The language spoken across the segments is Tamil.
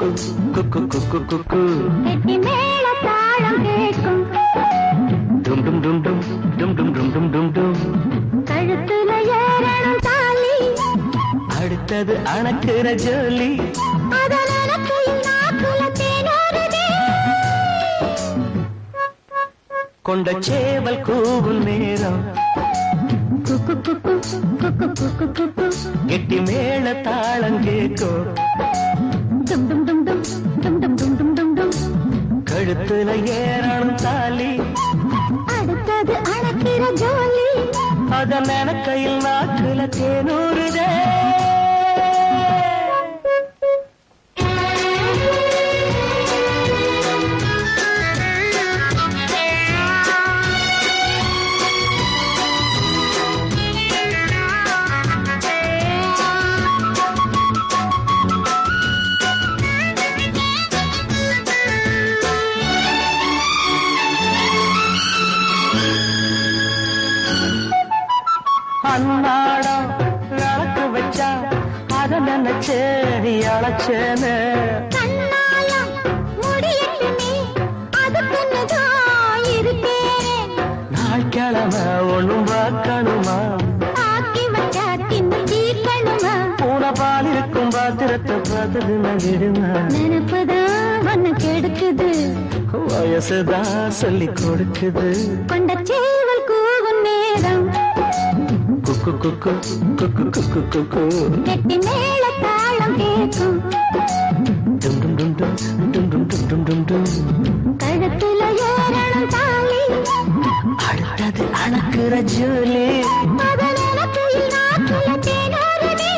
குக்கு குக்கு குக்கு கெட்டி மேல தாளம் கேட்கும் டும் டும் டும் டும் டும் டும் டும் டும் டும் டும் கழுத்துல ஏறணும் தாலி அடுத்தது அணக்குற ஜோலி அதன் அணக்கையில் நாக்குல தேனோருதே கொண்ட சேவல் கூவும் நேரம் குக்கு குக்கு குக்கு குக்கு குக்கு கெட்டி மேல தாளம் கேட்கும் டும் டும் டும் டும் டும் டும் டும் டும் டும் டும் கழுத்துல ஏறணும் தாலி அடுத்தது அணக்கிற ஜோலி அதன் கையில் நாக்குல தேனூறுதே அன்னாடம் விளக்கு வச்சா அத நினைச்சே அழைச்சேன்னு கண்ணாலம் முடியட்டுமே அதுக்குன்னு தான் இருக்கேன் நாள் கிழமை ஒண்ணும் பார்க்கணுமா ஆக்கி வச்சா தின்னு தீர்க்கணுமா பூனை பால் இருக்கும் பாத்திரத்தை பார்த்துட்டு நான் விடுமா நினைப்புதான் ஒண்ணு கெடுக்குது வயசுதான் சொல்லி கொடுக்குது கொண்ட சேவல் கூவும் நேரம் குக்கு குக்கு குக்கு குக்கு குக்கு கெட்டி மேல தாளம் கேட்கும் டும் டும் டும் டும் டும் டும் டும் டும் டும் டும் கழுத்துல ஏறணும் தாலி அடுத்தது அணக்குற ஜோலி அதன் இலக்கையில் நாக்குல தேனோருதே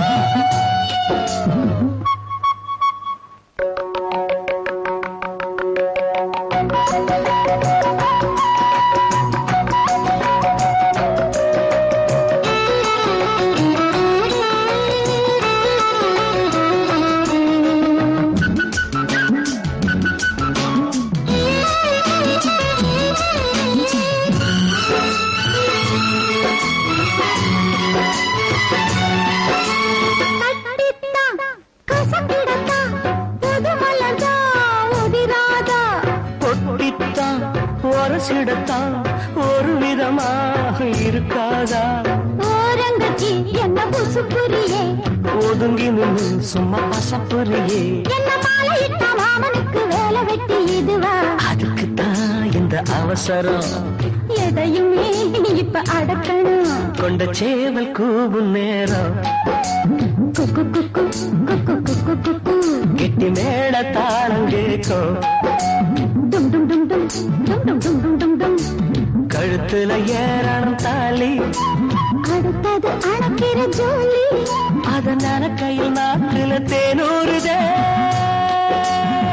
கட்டித்தான் கசக்கிடத்தான் புது மலர்தான் உதிராதா பொட்டித்தான் உரசிடத்தான் ஒரு விதமாக இருக்காதா ஓரங்கச்சி என்ன புசுப்புரியே ஒதுங்கி நின்று சும்மா பசப்புரியே என்ன மாலையிட்ட மாமனுக்கு வேலை வெட்டி இதுவா அதுக்குத்தான் இந்த அவசரம் எதையுமே இப்ப அடக்கணும் கொண்ட சேவல் கூவும் நேரம் குக்கு குக்கு குக்கு குக்கு குக்கு கெட்டி மேட தாளம் கேட்கும் டும் டும் டும் டும் டும் டும் டும் டும் டும் டும் கழுத்துல ஏறணும் தாலி அடுத்தது அணக்கிற ஜோலி அதன் கையில் நாக்குல தேனூறுதே